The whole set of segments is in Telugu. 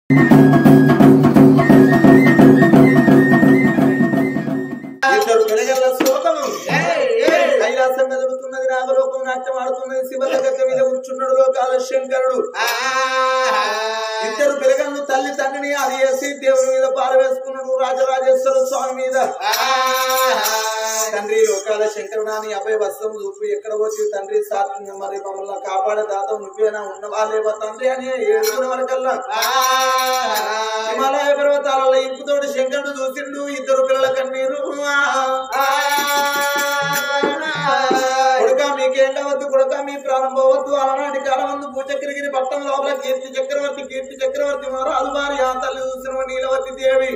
ఇద్దరు పిల్లగల్ల శ్లోకము కైలాసం మెదులుతున్నది నాగలోకం నాట్యం ఆడుతున్నది శివల గద్దె మీద కూర్చున్నాడు లోకాల శంకరుడు ఇద్దరు పిల్లగలను తల్లి తండ్రిని అది వేసి దేవుని మీద పారవేసుకున్నాడు రాజరాజేశ్వర స్వామి మీద తండ్రి లోకాల శంకరుడు అని అభయ వస్త్రం చూపు ఎక్కడ వచ్చి తండ్రి సాత్విక మరి మమ్మల్ని కాపాడే దాత నువ్వేనా ఉన్నవా లేవా తండ్రి అని ఏడుకునే వరకల్లా హిమాలయ పర్వతాలలో ఇంపుతోటి శంకరుడు చూసిండు ఇద్దరు పిల్లల కన్నీరు కొడుక మీకేంటవద్దు కొడుక మీ ప్రాణం పోవద్దు అలనాటి కాలం ముందు భూచక్రగిరి పట్టణం లోపల కీర్తి చక్రవర్తి కీర్తి చక్రవర్తి మారు అదువారి ఆ తల్లి చూసిన నీలవతి దేవి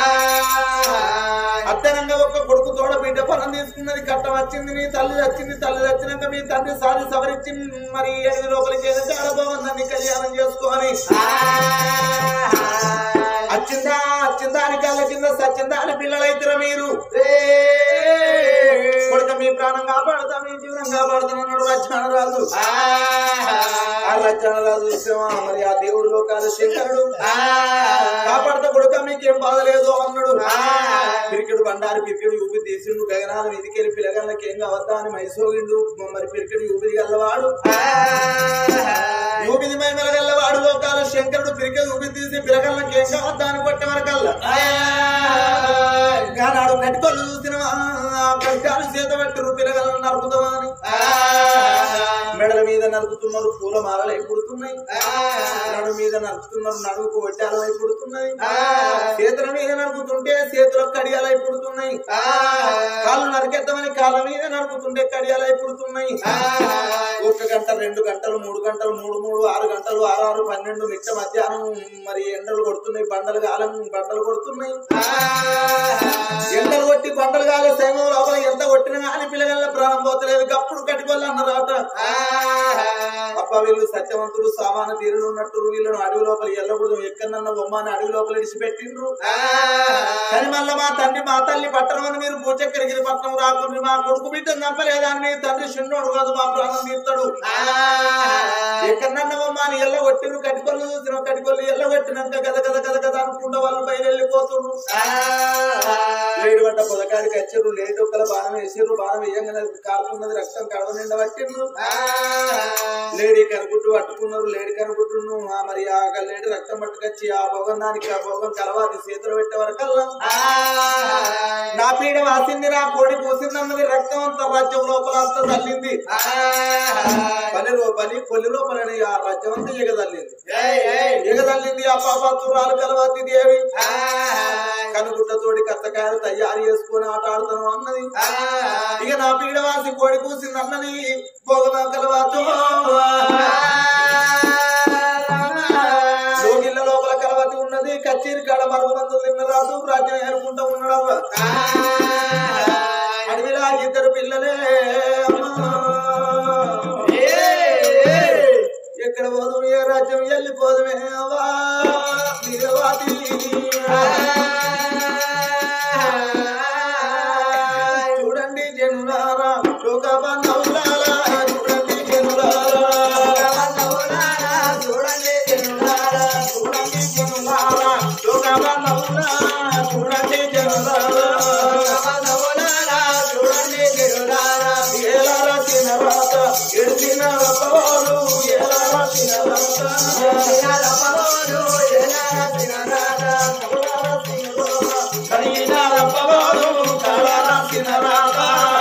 అత్తనంగా ఒక కొడుకు తోడ బిడ్డ ఫలం తీసుకున్నది కట్టం వచ్చింది నీ తల్లి వచ్చింది తల్లి వచ్చినాక మీ తండ్రి సారి సవరించి మరి ఎనిమిది లోపలికి ఏదంటే ఆడబోందని కళ్యాణం చేసుకోని అచ్చిందా అచ్చిందా అని కాళ్ళ కింద సచ్చిందా అని పిల్లలైతురా మీరు కొడుక మీ ప్రాణం కాపాడుతా మీ జీవనం కాపాడుతానన్నాడు రచనరాజు ఆ రచనరాజు విషయమా మరి ఆ దేవుడు లోకాల శంకరుడు కాపాడుతా కొడుక మీకేం బాధ లేదు అన్నాడు పిరికెడు బండారు పిరికెడు ఊపి తీసిండు గగనాల మీదికెళ్ళి పిల్లగాళ్ళకి ఏం కావద్దా అని మైసోగిండు మరి పిరికెడు ఊపిరి గల్లవాడు ఊపిది మైమల గల్లవాడు లోకాల శంకరుడు పిరికెడు ఊపి తీసి పిల్లగాళ్ళకి ఏం కావద్దా అని కొట్టే వరకల్లా గానాడు కట్టుకోళ్ళు చూసిన కష్టాలు చేత పెట్టరు పిల్లగాళ్ళని నరుకుతామా అని మెడల మీద నరుకుతున్నారు పూల మాలలు అయిపోతున్నాయి నడు మీద నరుకుతున్నారు నడుముకు వడ్డాలు అయిపోతున్నాయి చేతుల మీద నరుకుతుంటే చేతులకు కడియాలు అయిపోతున్నాయి కాళ్ళు నరికేద్దామని కాళ్ళ మీద నరుకుతుంటే కడియాలు అయిపోతున్నాయి ఒక గంట రెండు గంటలు మూడు గంటలు మూడు మూడు ఆరు గంటలు ఆరు ఆరు పన్నెండు మిట్ట మధ్యాహ్నం మరి ఎండలు కొడుతున్నాయి బండలు కాలం బండలు కొడుతున్నాయి ఎండలు కొట్టి బండలు కాలే సైమం లోపల ఎంత కొట్టినా కానీ పిల్లగల్ల ప్రాణం పోతలేదు గప్పుడు కట్టుకోవాలి అన్నారట అప్ప వీళ్ళు సత్యవంతుడు సామాన తీరుడు ఉన్నట్టు వీళ్ళను అడవి లోపల ఎల్లకూడదు ఎక్కడన్నా బొమ్మని అడవి లోపల ఇడిచిపెట్టిండ్రు కానీ మళ్ళా మా తండ్రి మా తల్లి పట్టణం అని మీరు భూచక్రగిరి పట్టణం రాకుండా మా కొడుకు బిడ్డను చంపలేదా అని మీ తండ్రి చిన్నోడు కాదు మా ప్రాణం తీస్తాడు ఎక్కడన్నా బొమ్మని ఎల్ల కొట్టిరు కటికొల్లు చూసిన కటికొల్లు ఎల్ల కొట్టినాక గద గద గద గద అనుకుంటా వాళ్ళు పైన వెళ్ళిపోతున్నారు లేడు వంట పొదకాడికి వచ్చారు లేడు ఒక్కల బాణం వేసిర్రు బాణం వేయంగానే కారుతున్నది రక్తం కడవ నిండా పట్టిండ్రు లేడీ కనుగుడ్డు పట్టుకున్నారు లేడీ కనుగుడ్డును ఆ మరి ఆ లేడీ రక్తం పట్టుకొచ్చి ఆ భోగం దానికి ఆ భోగం కలవాది చేతులు పెట్టే వరకల్లా నా పీడ వాసింది నా కోడి పూసింది అన్నది రక్తం అంతా రాజ్యం లోపల అంతా తల్లింది పని పని పొలి లోపల ఆ రాజ్యం అంతా ఎగదల్లింది ఎగదల్లింది ఆ పాపాతురాలు కలవాతి దేవి కనుగుడ్డతోటి కత్తకాయలు తయారు చేసుకొని ఆట ఆడుతాను అన్నది ఇక నా పీడవాసి కోడి కూసింది అన్నది భోగమా కలవాతో జోగిళ్ళ లోపల కలవతి ఉన్నది కచ్చేరి కాడ మరుగు మందు తిన్న రాదు రాజ్యం ఏరుకుంటా ఉన్నాడు అడవిలా ఇద్దరు పిల్లలే అమ్మా. ఎక్కడ పోదు ఏ రాజ్యం వెళ్ళిపోదుమే అవ్వా నీలవాతి. చూడండి జనులారా లోక బంధువులారా చూడండి జనులారా చూడండి జనులారా చూడండి జనులారా లోక బంధువులారా చూడండి జనులారా చూడండి జనులారా ఏలారా తినరాత ఎడిసిన రపవాలు ఏలారా తినరాత కడిగిన రపవాలు కాలారా తినరాత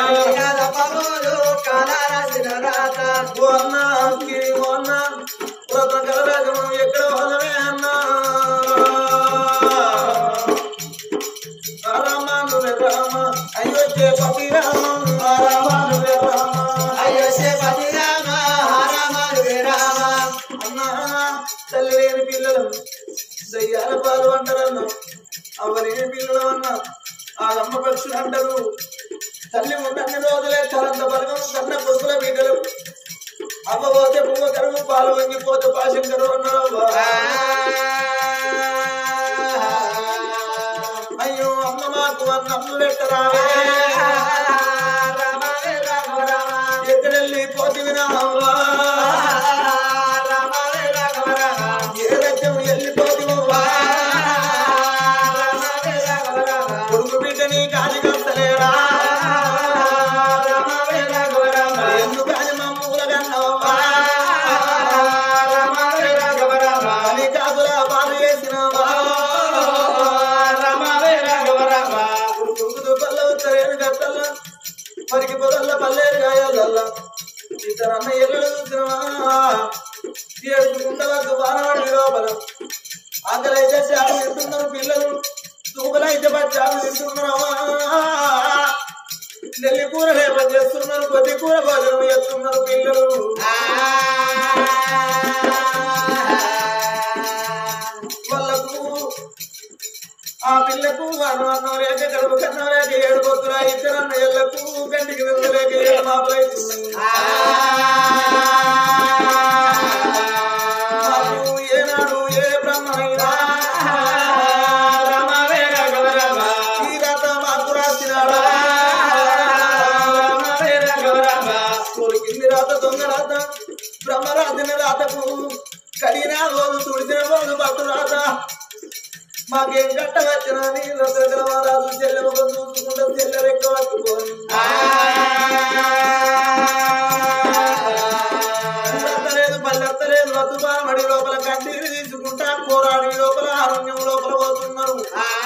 మొన్న గిరి మొన్న వ్రతకరాజము ఎక్కడ వదలే అన్నా రామాను రామ అయోధ్య పతి రామ రామాను రామ అన్నా తల్లి లేని పిల్లలు దయ్యాల పాలు అంటారన్న అవ్వలేని పిల్లలు అన్న ఆ అమ్మ పక్షులు అంటారు తల్లి ఉండని రోజులే తలంత బలగం కన్న కొడుకుల బిడ్డలు అవ్వ పోతే పువ్వ కరువు పాలు వంగిపోతే పాశంకరు అన్నారు అయ్యో అమ్మ మాకు అన్నమ్ము పెట్టరావే ఎక్కడెళ్ళి పోతివినా ఏ రక్తం వెళ్ళిపోతివా పాలు చేసినావా ఉడుకుంగుదు పల్ల ఉత్తరేను గట్టల్ల పరికి పొదల్ల పల్లేరు గాయాలల్ల ఇద్దరు అన్న ఎల్లుడు చూసినవా ఏడుకుంట వరకు బాణవాడి లోపల ఆకలైతే చాలు తింటున్నారు పిల్లలు తూకలైతే పచ్చాలు తింటున్నావా నెల్లి కూర లేప చేస్తున్నారు కొద్ది కూర భోజనం చేస్తున్నారు పిల్లలు వాళ్ళకు ఆ పిల్లకు అన్నం అన్నం లేక కడుపు కన్నం లేక ఏడు పొత్తురా ఇద్దరు అన్న ఎల్లకు గంటికి వెళ్ళలేక ఏడు మాపులైతున్నాయి మాకు ఏనాడు ఏ బ్రహ్మైనా ఈ రాత మాకు రాసినాడా కొరికింది రాత దొంగ రాత బ్రహ్మ రాసిన రాతకు కడిగిన రోజు తుడిచిన రోజు పట్టు రాత మాకేం కట్ట వచ్చిన నీళ్ళు రాజు చెల్లెలు చూసుకుంటే చెల్లెలు ఎక్కువ పట్టుకొని లేదు పల్లెత్తలేదు వద్దుబామడి లోపల కన్నీరు తీసుకుంటా పోరాడి లోపల అరణ్యం లోపల పోతున్నారు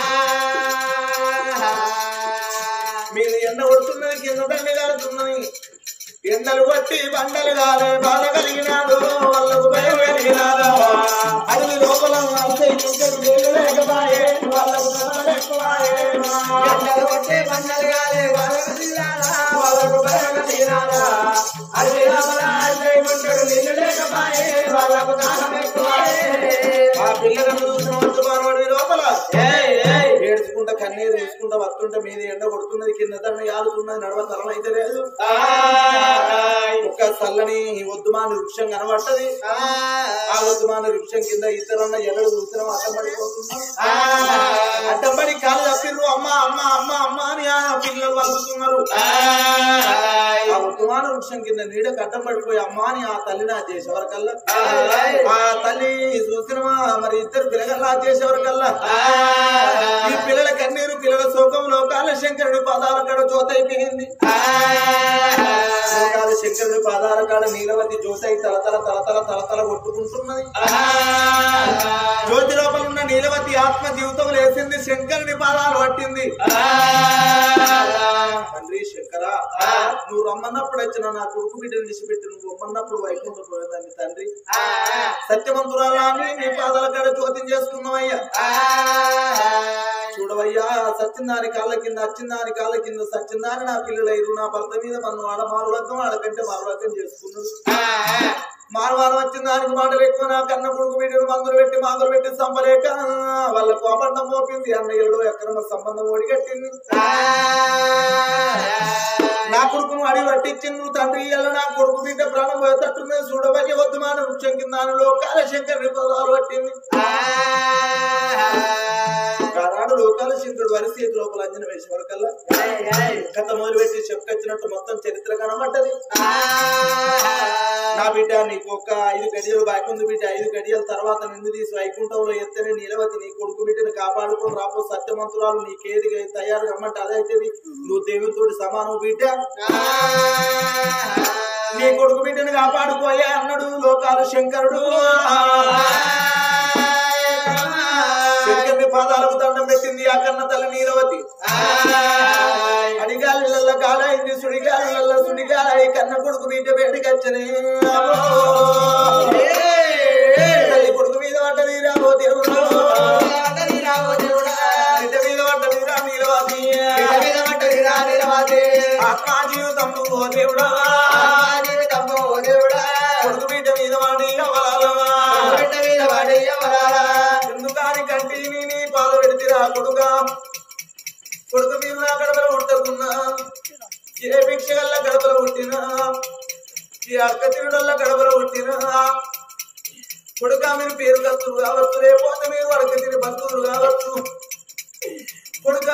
మీరు ఎండ కొడుతున్నది కింద దండి కాలుతున్నది ఎండలు కొట్టి బండలు కాలే బాధ కలిగినాడు వాళ్ళకు భయం కలిగినాడు అడవి లోపల అలసై చుట్టూ నీళ్లు లేకపాయే వాళ్ళకు శ్రమలు ఎక్కువాయే. ఎండలు కొట్టి బండలు కాలే బాధ కలిగినాడా వాళ్ళకు భయం కలిగినాడా అడవి లోపల అలసై చుట్టూ నీళ్లు లేకపాయే వాళ్ళకు దాహం ఎక్కువాయే. ఆ పిల్లలను చూసిన వంతు బానవాడి లోపల ఏడ్చుకుంటా కన్నీరు తీసుకుంటా వస్తుంటే మీద ఎండ కొడుతున్నది కింద తన ఆడుతున్నది నడవ తరం అయితే లేదు ఒక్క చల్లని ఒద్దుమాన వృక్షం కనబడ్డది ఆ ఒద్దుమాన వృక్షం కింద ఇద్దరన్న ఎల్లడు చూస్తున్నాం అడ్డం పడిపోతున్నాం అడ్డం పడి కాలు తప్పిర్రు అమ్మ అమ్మ అమ్మ అమ్మ అని ఆ పిల్లలు వలుగుతున్నారు ఆ ఒద్దుమాన వృక్షం కింద నీడకు అడ్డం పడిపోయి అమ్మ అని ఆ తల్లిని ఆ చేసేవరకల్లా ఆ తల్లి చూసినమా మరి ఇద్దరు పిల్లగల్లా చేసేవరకల్లా ఈ పిల్లల కన్నీరు పిల్లల శోకం లోకాల శంకరుడి పాదాల కాడ జ్యోతి అయిపోయింది లోకాల శంకరుడి పాదాల కాడ నీలవతి జ్యోతి తలతల తలతల తలతల కొట్టుకుంటున్నది జ్యోతి లోపల ఉన్న నీలవతి ఆత్మ జీవితం లేసింది శంకరుడి పాదాలు పట్టింది తండ్రి శంకర నువ్వు రమ్మన్నప్పుడు వచ్చిన నా కొడుకు బిడ్డను విడిచిపెట్టి నువ్వు రమ్మన్నప్పుడు వైకుంఠం పోయేదాన్ని తండ్రి సత్యవంతురాలని నీ పాదాల కాడ జ్యోతిని చేసుకున్నావయ్యా చూడవయ్యా సత్యనారి కాళ్ళ కింద అచ్చిందాని కాళ్ళ కింద సత్యనారి నా పిల్లలైరు నా భర్త మీద మన వాడ మారులకం వాళ్ళకంటే మారులకం చేసుకున్నాడు మారవారం వచ్చిన దానికి మాటలు ఎక్కువ నా కన్న కొడుకు వీడిని మందులు పెట్టి మాదులు పెట్టి సంపలేక వాళ్ళకు అబంధం మోపింది అన్నయ్యడు ఎక్కడ సంబంధం ఒడిగట్టింది నా కొడుకును అడిగి పట్టించింది తండ్రి ఇయ్యాల నా కొడుకు బిడ్డ ప్రాణం పోయేటట్టున్నది చూడబోయే వద్దు మాన వృక్షం కింద లోకాల శంకర్ పదాలు పట్టింది ఆనాడు లోకాల శంకరుడు వరి చేతి లోపల అంజన వేసే వరకల్లా కథ మొదలుపెట్టి చెప్పుకొచ్చినట్టు మొత్తం చరిత్ర కనబడ్డది నా బిడ్డ నీకు ఒక ఐదు గడియలు బాకుంది బిడ్డ ఐదు గడియల తర్వాత నిన్ను తీసి వైకుంఠంలో ఎత్తనే నిలవతి నీ కొడుకు బిడ్డను కాపాడుకొని రాపో సత్యమంతురాలు నీకేది తయారు కమ్మంటే అదైతే నువ్వు దేవుడితోటి సమానం బిడ్డ నీ కొడుకు బిడ్డను కాపాడుకోయే అన్నాడు లోకాలు శంకరుడు శంకరుని పాదాలకు దండం పెట్టింది ఆ కన్న తల్లి నీరవతి అడిగాళ్ళ కాలైంది సుడిగాళ్ళ సుడిగాల కన్న కొడుకు బిడ్డ వేడికచ్చనే తల్లి కొడుకు మీద పడ్డది రాబో దేవుడు బిడ్డ మీద పడ్డది రా నీరవతి ఆత్మా జీవితం ఓ దేవుడా కొడుకు బిడ్డ మీద వాడి అవలాలమా ఎందుకని కంటిని నీ పాలు పెడితిరా కొడుగా కొడుకు మీరు నా గడపలో ఉంటున్నా ఏ భిక్ష గల్ల గడపలో పుట్టినా ఈ అక్క తిరుడల్ల గడపలో పుట్టినా కొడుక మీరు పేరు కత్తులు కావచ్చు లేకపోతే మీరు అడక తిని భక్తులు కావచ్చు కొడుక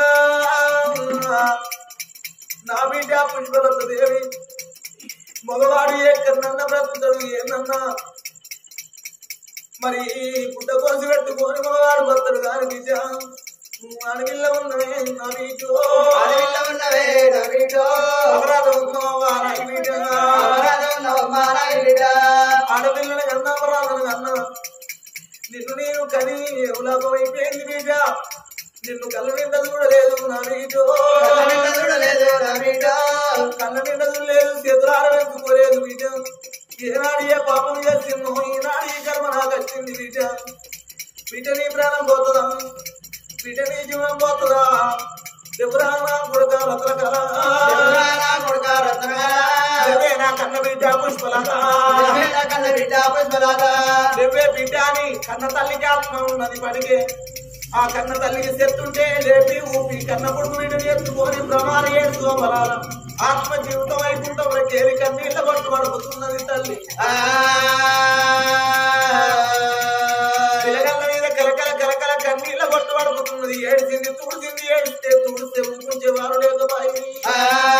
నా బిడ్డ పుష్పలత దేవి మగవాడు ఏ కన్నన్న బ్రతుకుతాడు ఏందన్నా మరి గుడ్డ కొలిసి పెట్టుకొని మగవాడు భర్తడు కాని బిడ్డ అడవిల్ల ఉన్నవే నా బిడ్డో. అపరాధం ఉన్నవా నా బిడ్డ. ఆడపిల్లని కన్నా అపరాధం కన్నా నిన్ను నేను కని ఏం లాభం అయిపోయింది బిడ్డ నిన్ను కళ్ళ నిండా చూడలేదు నా బిడ్డ చూడలేదు నా బిడ్డ కళ్ళ నిండా చూడలేదు చేతులార వెతుకోలేదు బిడ్డ ఏనాడు ఏ పాపం చేసిందో ఈనాడు ఈ కర్మ నాకు వచ్చింది బిడ్డ బిడ్డ నీ ప్రాణం పోతుందా బిడ్డ నీ జీవనం పోతుందా ఎవరా నా కొడుక రకరకాల ఎవరారా కొడుకా రత్నగారా? నువ్వే నా కన్న బిడ్డ పుష్పలత నువ్వే నా కన్న బిడ్డ పుష్పలత. నువ్వే బిడ్డ అని కన్న తల్లికి ఆత్మ ఉన్నది పడిగే ఆ కన్న తల్లికి చెప్తుంటే లేపి ఊపి కన్న కొడుకు వీటిని ఎత్తుకొని ప్రమాణ ఏడుతో బలాల ఆత్మ జీవితం వైకుంఠంలో చేరి కన్నీళ్ళ కొట్టు పడుకుతున్నది తల్లి ఆ పిలగల్ల మీద కలకల కలకల కన్నీళ్ళ కొట్టు పడుకుతున్నది ఏడిసింది తుడిసింది ఏడిస్తే తుడిస్తే ఊపించే వారు లేకపోయి ఆ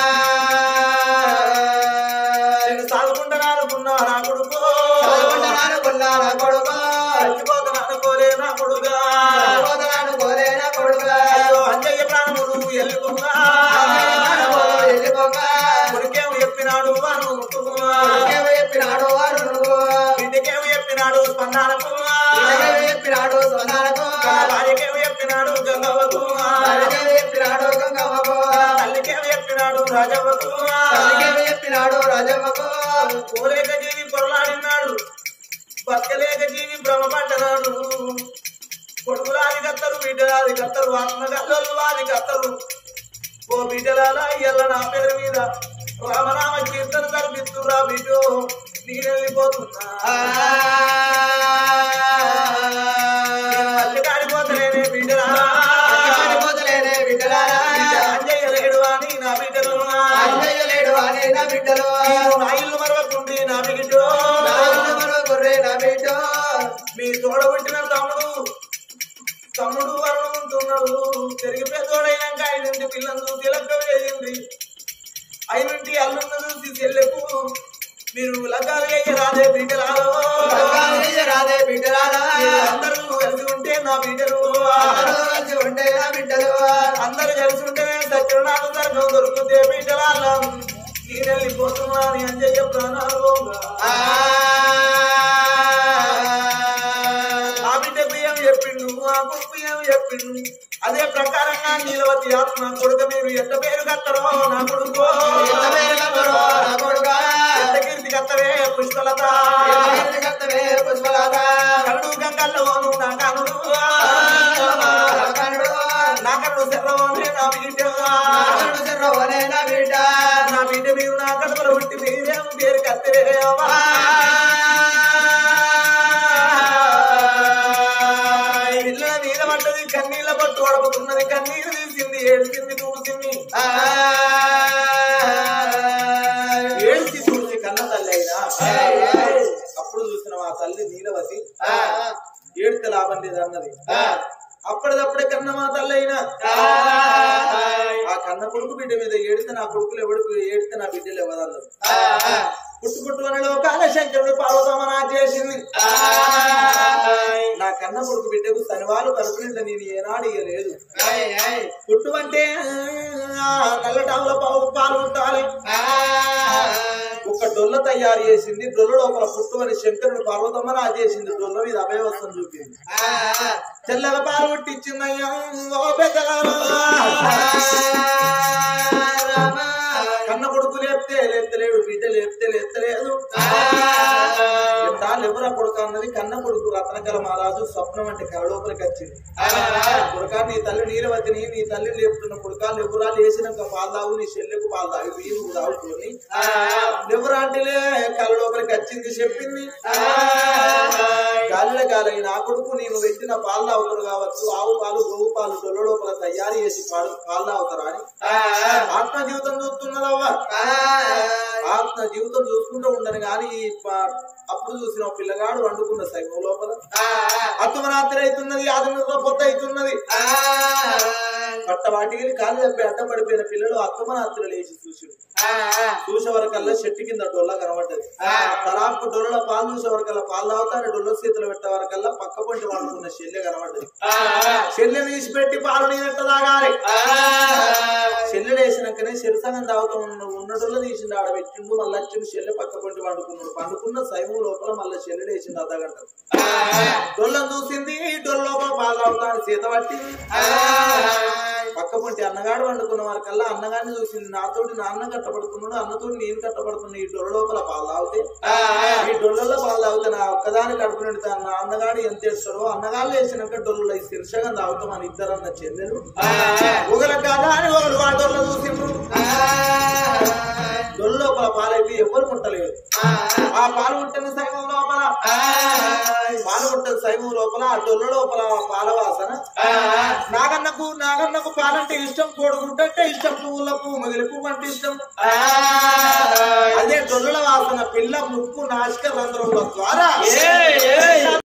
నేను సాగుకుంటాను అనుకున్నా నా కొడుకు చదువుకుంటున్నాను కొన్నా నా కొడుకా. చచ్చిపోతాను అనుకోలే నా కొడుగా చదువుకుంటున్నాను కోరే నా కొడుకా. అయ్యో అంజయ్య ప్రాణములు ఎల్లుకున్నా మనము వెళ్ళిపోగా. కొడుకేమో చెప్పినాడు వారు ముట్టుకున్నా ఇంకేమో చెప్పినాడు వారు నువ్వు. బిడ్డకేమో చెప్పినాడు స్పందనకు ఇంకేమో చెప్పినాడు సోదరకు. భార్యకేమో చెప్పినాడు గంగవ్వకు తల్లికేమో చెప్పినాడు గంగవ్వకు. తల్లికేమో చెప్పినాడు రాజవ్వకు తల్లికేమో చెప్పినాడు రాజవ్వకు. కోలేక జీవి పొరలాడినాడు బతకలేక జీవి భ్రమపడ్డనాడు కొడుకులాది కత్తరు బిడ్డలాది కత్తరు ఆత్మగల్లలు వాది కత్తరు ఓ బిడ్డలాల ఎల్ల నా పేరు మీద రామనామ కీర్తన తరపిస్తురా బిడ్డో నేనెళ్ళిపోతున్నా ఆ మళ్ళీ కాడిపోతలేనే బిడ్డలా పోతలేనే బిడ్డలారా. బిడ్డ అంజయ్య లేడు అని నా బిడ్డలు అంజయ్య లేడు అనే నా బిడ్డలు. నేను నా ఇల్లు మరవకుండి నా బిడ్డో నా ఇల్లు మరో గొర్రె నా బిడ్డ. మీ తోడబుట్టిన తమ్ముడు తమ్ముడు వరుణ ఉంటున్నాడు తిరిగి పెద్దోడైనాక ఐదింటి పిల్లను తిలక్క వేసింది ఐదింటి అల్లున్న చూసి చెల్లెకు మీరు లగ్గాలు అయ్యి రాదే బిడ్డలాలో రంగాలయ్య రాదే బిడ్డలారా. అందరూ కలిసి ఉంటే నా బిడ్డలు అందరూ కలిసి ఉంటే నా బిడ్డలు. అందరూ కలిసి ఉంటేనే సత్యనాథ దర్శనం దొరుకుతే బిడ్డలాల నేనెళ్ళిపోతున్నా అని అంజయ్య ప్రాణాలు పోగా. ఆ ఆ బిడ్డకు ఏం చెప్పిండు ఆ కొడుకు ఏం చెప్పిండు అదే ప్రకారంగా నీలవతి ఆత్మ కొడుక మీరు ఎంత పేరు కత్తరో నా కొడుకు ఎంత పేరు కత్తరో నా కొడుకా. ఎంత కీర్తి కత్తరే పుష్పలత ఎంత కీర్తి కత్తవే పుష్పలత. కరుడు గంగల్లోను నా కనుడు నా కనుడు. నా కనుడు శర్రవోనే నా బిడ్డ నా కనుడు చెర్రవనే నా బిడ్డ. నా బిడ్డ మీరు నా కడుపులో పుట్టి మీరేం పేరు కత్తరే అవ్వా. పిల్లల మీద పడ్డది కన్నీళ్ళ పట్టు అడుగుతున్నది కన్నీరు తీసింది ఏడ్చింది చూసింది ఆ ఏడ్చి చూసి కన్న తల్లి అయినా అప్పుడు చూసిన ఆ తల్లి నీలవతి ఆ. ఏడితే లాభం లేదు అన్నది ఆ. అప్పటిదప్పుడే కన్న మా తల్లి అయినా ఆ. ఆ కన్న కొడుకు బిడ్డ మీద ఏడితే నా కొడుకులు ఎవడు ఏడితే నా బిడ్డలు ఎవరన్నారు ఆ. పుట్టు పుట్టు అని లోకాల శంకరుడు పార్వతమనా చేసింది నా కన్న కొడుకు బిడ్డకు శనివారం కడుపు నిండా నేను ఏనాడు ఇయ్యలేదు ఆయ్, ఆయ్. పుట్టు అంటే ఆ, నల్లటావుల పావు పాలు ఉంటాలి ఆ. ఒక డొల్ల తయారు చేసింది డొల్ల లోపల పుట్టు అని శంకరుడు పార్వతమ్మ నా చేసింది డొల్ల మీద అభయవస్తం చూపింది ఆ. తెల్లల పాలు పుట్టించిందయ్యా ఓ పెద్దలారా. రామ. కన్న కొడుకు లేపితే లేపుతలేడు బిడ్డ లేపితే లేపుతలేదు తాళ్ళు ఎవరా కొడుకు అన్నది కన్న కొడుకు రత్నకల మహారాజు స్వప్నం అంటే కల లోపలికి వచ్చింది కొడుకా నీ తల్లి నీలవతిని నీ తల్లి లేపుతున్న కొడుకా ఎవరా లేచినాక పాలు తాగు నీ చెల్లెకు పాలు తాగు వీరు తాగుకొని ఎవరా అంటే కల లోపలికి వచ్చింది చెప్పింది గాలిన గాలి నా కొడుకు నేను పెట్టిన పాలు తాగుతారు కావచ్చు ఆవు పాలు గోవు పాలు దొల్ల లోపల తయారు చేసి పాలు పాలు తాగుతారా అని ఆత్మ జీవితం చూస్తున్నదవ్వా ఆత్మ జీవితం చూసుకుంటూ ఉండను కానీ ఈ ప- అప్పుడు చూసిన ఒక పిల్లగాడు వండుకున్న సైవం లోపల అత్తమరాత్రి అవుతున్నది ఆదిమూల పొద్దు అవుతున్నది పట్ట వాటికి కాలు తప్పి అడ్డపడిపోయిన పిల్లలు అత్తమరాత్రి లేచి చూసి చూసే వరకల్లా చెట్టు కింద డొల్ల కనబడ్డది తరాపు డొల్ల పాలు చూసే వరకల్లా పాలు తాగుతారు డొల్ల సీతలు పెట్టే వరకల్లా పక్క పొంటి వండుకున్న చెల్లె కనబడ్డది చెల్లె తీసి పెట్టి పాలు నీనట్ట తాగాలి చెల్లెడు వేసినాకనే చెరుసగం తాగుతూ ఉన్న ఉన్నడోళ్ళ తీసిండు ఆడ పెట్టిండు మళ్ళీ వచ్చిండు చెల్లె పక్క పొంటి వండుకున్నాడు పండుకున్న సైము లోపల మళ్ళీ చెల్లెడు వేసిండు అర్ధగంట డొల్లం చూసింది డొల్ల లోపల పాలు తాగుతాను సీత పట్టి పక్క పొంటి అన్నగాడు వండుకున్న వారికల్లా అన్నగాడిని చూసింది నాతోటి నాన్న కట్టబడుతున్నాడు అన్నతోటి నేను కట్టబడుతున్నా ఈ డొల్ల లోపల పాలు తాగితే ఈ డొల్లలో పాలు తాగితే నా ఒక్కదాని కడుపు నిండుతా నా అన్నగాడు ఎంత చేస్తాడో అన్నగాడు వేసినాక డొల్లలో ఈ శీర్షగా తాగుతాం మన ఇద్దరన్న చెల్లెలు ఒకల కదా అని ఒకరు ఆ డొల్ల చూసిండ్రు డొల్ల లోపల పాలైతే ఎవరు ముట్టలేదు ఆ పాలు ముట్టిన సైవం లోపల పాలు ముట్టిన సైవం లోపల ఆ డొల్ల లోపల పాల వాసన నాగన్నకు నాగన్నకు పాలంటే ఇష్టం కోడుకుంటే ఇష్టం పువ్వుల పువ్వు మిగిలి పువ్వు అంటే ఇష్టం అదే డొల్ల వాసన పిల్ల ముక్కు నాశక రంధ్రముల ద్వారా